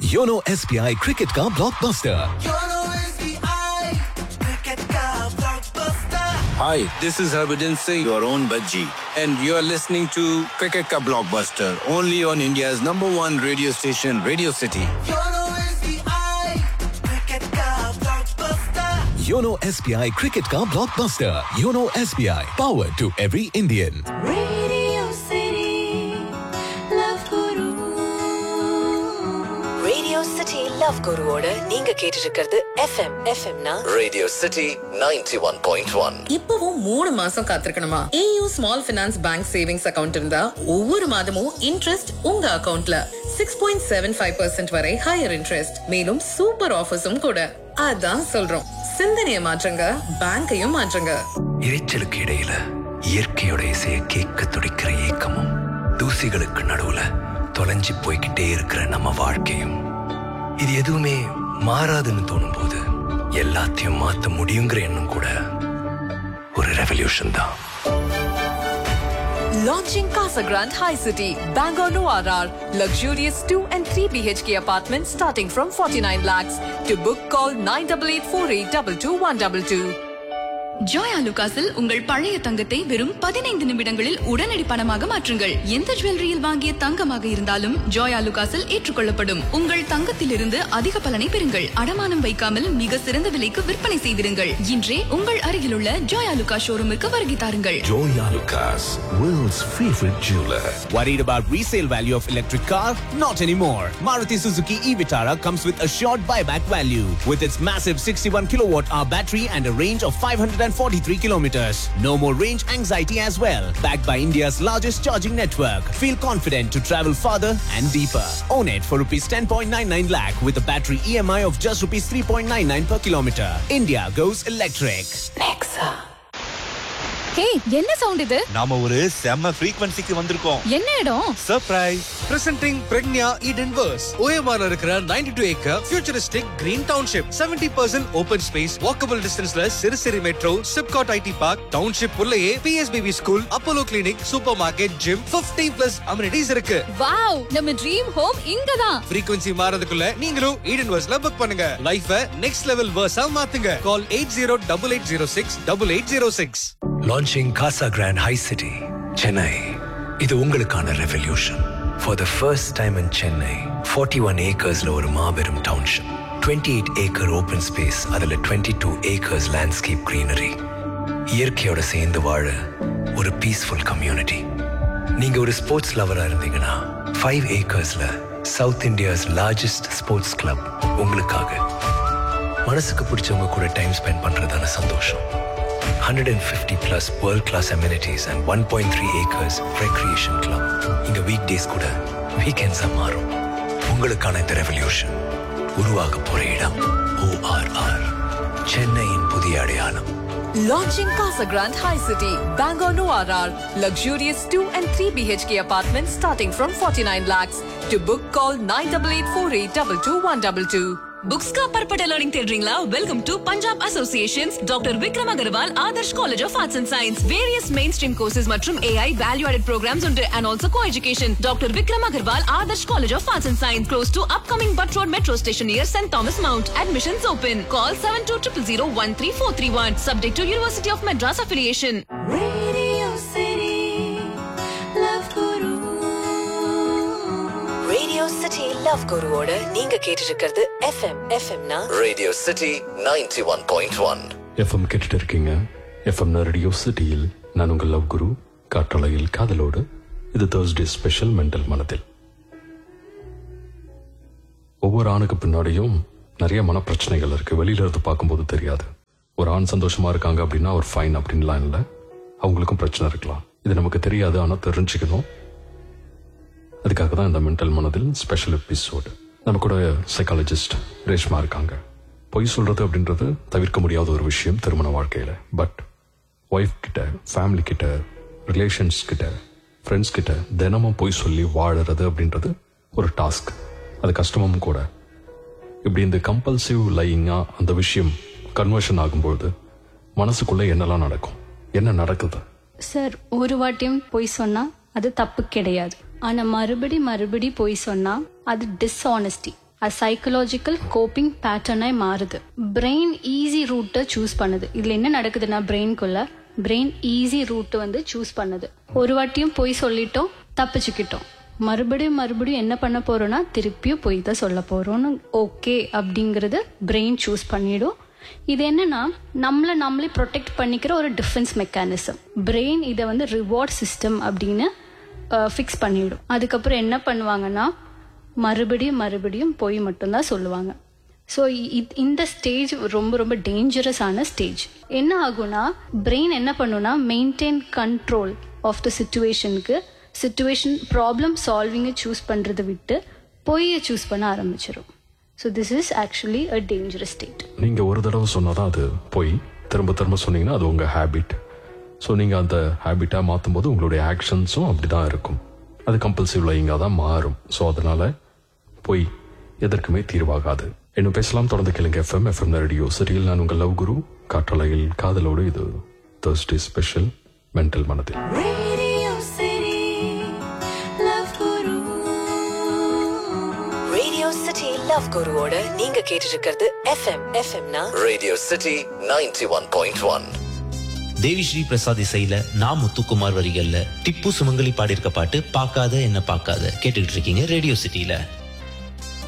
YONO SBI cricket का blockbuster Hi, this is Harbhajan Singh, your own Bajji, and you're listening to Cricket Ka Blockbuster, only on India's number one radio station, Radio City. YONO SBI cricket का blockbuster YONO SBI power to every Indian Radio City, Love Guru. Radio city love குருவோட நீங்க கேட்டு இருக்கிறது FM எஃப்எம்னா Radio City 91.1. இப்பவும் மூணு மாசம் காத்திருக்கணுமா AU small finance bank savings account இருந்தா ஒவ்வொரு மாதமும் இன்ட்ரெஸ்ட் உங்க அக்கவுண்ட்ல six point seven five percent வரை ஹையர் இன்ட்ரெஸ்ட் மேலும் சூப்பர் ஆஃபர்ஸும் கூட அதான் சொல்றோம் சிந்தனையை மாற்றுங்க பேங்கையும் மாற்றுங்க இரைச்சலுக்கு இடையில இயற்கையோட இசையை கேட்க துடிக்கிற ஏக்கமும் தூசிகளுக்கு நடுவுல தொலைஞ்சு போய்கிட்டே இருக்கிற நம்ம வாழ்க்கையும் இது எதுவுமே மாறாதுன்னு தோணும் போது எல்லாத்தையும் மாத்த முடியுங்கிற எண்ணம் கூட ஒரு ரெவல்யூஷன் தான் Launching Casa Grande High City, Bangor Noir, luxurious 2 and 3 BHK apartments starting from 49 lakhs. To book, call 9884822122. Joya லுகாஸில் உங்கள் பழைய தங்கத்தை வெறும் பதினைந்து நிமிடங்களில் உடனடி பணமாக மாற்றுங்கள் எந்த ஜுவல்லரியில் வாங்கிய தங்கமாக இருந்தாலும் ஜோயா லுகாஸில் ஏற்றுக்கொள்ளப்படும் உங்கள் தங்கத்திலிருந்து அதிக பலனை பெறுங்கள் அடமானம் வைக்காமல் மிக சிறந்த விலைக்கு விற்பனை செய்திருங்கள் இன்றே உங்கள் அருகிலுள்ள ஜோயா லுகா ஷோரூமுக்கு வருகை தாருங்கள் Joya Lucas, world's favorite jeweler. Worried about resale value of electric car? Not anymore. Maruti Suzuki e-Vitara comes with assured buyback value with its massive 61 kilowatt hour battery and a range of 543 kilometers. No more range anxiety as well. Backed by India's largest charging network. Feel confident to travel farther and deeper. Own it for rupees 10.99 lakh with a battery EMI of just rupees 3.99 per kilometer. India goes electric. ஹே என்ன sound இது நாம ஒரு செம்ம ஃப்ரீக்வன்சிக்கு வந்திருக்கோம் என்ன இடம் surprise Presenting Pregnia Eden Verse. OMR இருக்கிற 92 acre futuristic green township. 70% open space, walkable distanceல சிறுசிறு metro, SIPCOT IT park, township உள்ளேயே PSBB school, Apollo clinic, super market, gym, 50 plus amenities இருக்கு. வாவ் நம்ம ட்ரீம் ஹோம் இங்கதான் frequency மாறதுக்குள்ள நீங்களும் ஈடன் வர்ஸ்ல புக் பண்ணுங்க லைஃப நெக்ஸ்ட் லெவல் வர்ஸா மாத்துங்க call eight zero double eight zero six double eight zero six launching casa grand high city Chennai இது உங்களுக்கான revolution for the first time in Chennai forty one ஏக்கர்ஸ்ல ஒரு மாபெரும் township twenty eight acre open space அதில் twenty two acres landscape greenery இயற்கையோட சேர்ந்து வாழ ஒரு பீஸ்ஃபுல் கம்யூனிட்டி நீங்க ஒரு ஸ்போர்ட்ஸ் லவரா இருந்தீங்கன்னா ஃபைவ் ஏக்கர்ஸ்ல south India's largest sports club உங்களுக்காக மனசுக்கு பிடிச்சவங்க கூட டைம் ஸ்பெண்ட் பண்றதான சந்தோஷம் hundred and fifty plus world class amenities and one point three acres recreation club இங்க வீக் டேஸ் கூட வீக்கெண்ட்ஸா மாறும் உங்களுக்கான இந்த ரெவல்யூஷன் உருவாக போற இடம் ஓஆர்ஆர் சென்னையின் புதிய அடையாளம் Launching Casa Grande High City, Bangor Noir, luxurious 2 and 3 BHK apartments starting from 49 lakhs. To book, call 9884822122. Books का पर्पट लर्निंग தேடுறீங்களா welcome to Punjab associations doctor Vikram Agarwal Adarsh college of arts and science various main stream courses மற்றும் AI value added programmes உண்டு and also co education doctor Vikram Agarwal Adarsh college of arts and science close to upcoming Butt road metro station near saint Thomas mount admissions open call seven two triple zero one three four three one subject to university of Madras affiliation Radio City, Love Guru. Radio city love குருவோட நீங்க கேட்டு இருக்கிறது FM எஃப்எம்னா Radio City 91.1. FM கேட்டுட்டு இருக்கீங்க FM radio சிட்டியில் நான் உங்கள் லவ் குரு காற்றலையில் காதலோடு இது தேர்ஸ்டே ஸ்பெஷல் மென்டல் மனதில் ஒவ்வொரு ஆணுக்கு பின்னாடியும் நிறைய மனப்பிரச்சனைகள் இருக்கு வெளியில இருந்து பார்க்கும்போது தெரியாது ஒரு ஆண் சந்தோஷமா இருக்காங்க அப்படின்னா ஒரு ஃபைன் அப்படின்லாம் இல்லை அவங்களுக்கும் பிரச்சனை இருக்கலாம் இது நமக்கு தெரியாது ஆனால் தெரிஞ்சுக்கணும் அதுக்காக தான் இந்த மென்டல் மனதில் ஸ்பெஷல் எபிசோடு நம்ம கூட சைக்காலஜிஸ்ட் ரேஷ்மா இருக்காங்க பொய் சொல்றது அப்படின்றது தவிர்க்க முடியாத ஒரு விஷயம் திருமண வாழ்க்கையில பட் ஒய்ஃப் கிட்ட ஃபேமிலி கிட்ட ரிலேஷன்ஸ் கிட்ட ஃப்ரெண்ட்ஸ் கிட்ட தினமும் பொய் சொல்லி வாழறது அப்படின்றது ஒரு டாஸ்க் அது கஷ்டமும் கூட இப்படி இந்த கம்பல்சிவ் லையிங்கா அந்த விஷயம் கன்வர்ஷன் ஆகும்போது மனசுக்குள்ள என்னெல்லாம் நடக்கும் என்ன நடக்குது சார் ஒரு வாட்டியும் பொய் சொன்னா அது தப்பு கிடையாது ஆனா மறுபடி மறுபடி பொய் சொன்னா அது டிஸ்ஆனஸ்டி அது சைக்கலாஜிக்கல் கோப்பிங் பேட்டர்னாய் மாறுது பிரெயின் ஈஸி ரூட்டை சூஸ் பண்ணுது இதில் என்ன நடக்குதுன்னா பிரெயின்குள்ள பிரெயின் ஈஸி ரூட் வந்து சூஸ் பண்ணுது ஒரு வாட்டியும் போய் சொல்லிட்டோம் தப்பிச்சுக்கிட்டோம் மறுபடியும் மறுபடியும் என்ன பண்ண போறோம்னா திருப்பியும் போய் தான் சொல்ல போறோம்னு ஓகே அப்படிங்கிறது பிரெயின் சூஸ் பண்ணிடும் இது என்னன்னா நம்மளை நம்மளே ப்ரொடெக்ட் பண்ணிக்கிற ஒரு டிஃபென்ஸ் மெக்கானிசம் பிரெயின் இதை வந்து ரிவார்ட் சிஸ்டம் அப்படின்னு ஃபிக்ஸ் பண்ணிடும் அதுக்கப்புறம் என்ன பண்ணுவாங்கன்னா மறுபடியும் மறுபடியும் போய் மட்டும்தான் சொல்லுவாங்க ஸோ இந்த ஸ்டேஜ் ரொம்ப ரொம்ப டேஞ்சரஸான ஸ்டேஜ் என்ன ஆகும்னா பிரெயின் என்ன பண்ணுன்னா மெயின்டைன் கண்ட்ரோல் ஆஃப் த சுச்சுவேஷனுக்கு சுச்சுவேஷன் ப்ராப்ளம் சால்விங்கை சூஸ் பண்ணுறதை விட்டு பொய்யை சூஸ் பண்ண ஆரம்பிச்சிடும் so this is actually a dangerous state நீங்க ஒரு தடவை சொன்னாதான் அது போய் திரும்ப திரும்ப சொன்னீங்கன்னா அது உங்க ஹேபிட் ஸோ நீங்க அந்த ஹேபிட்டா மாற்றும் போது உங்களுடைய ஆக்ஷன்ஸும் அப்படிதான் இருக்கும் அது கம்பல்சிவ் லைங்கா தான் மாறும் ஸோ அதனால போய் எதற்குமே தீர்வாகாது இன்னும் பேசலாம் தொடர்ந்து கேளுங்க எஃப்எம் எஃப்எம் ரேடியோ சரியில் நான் உங்கள் லவ் குரு காற்றலையில் காதலோடு இது தேர்ஸ்டே ஸ்பெஷல் மென்டல் மனதில் ரேடியோ சிட்டி லவ் குருவோட நீங்க கேட்டு இருக்கிறது எஃப்எம் எஃப்எம்னா Radio City 91.1. தேவி ஸ்ரீ பிரசாத் இசையில நான் முத்துக்குமார் வரிகள்ல திப்பு சுமங்கலி பாடியிருக்க பாட்டு பார்க்காத என்ன பார்க்காத கேட்டுக்கிட்டு இருக்கீங்க ரேடியோ சிட்டில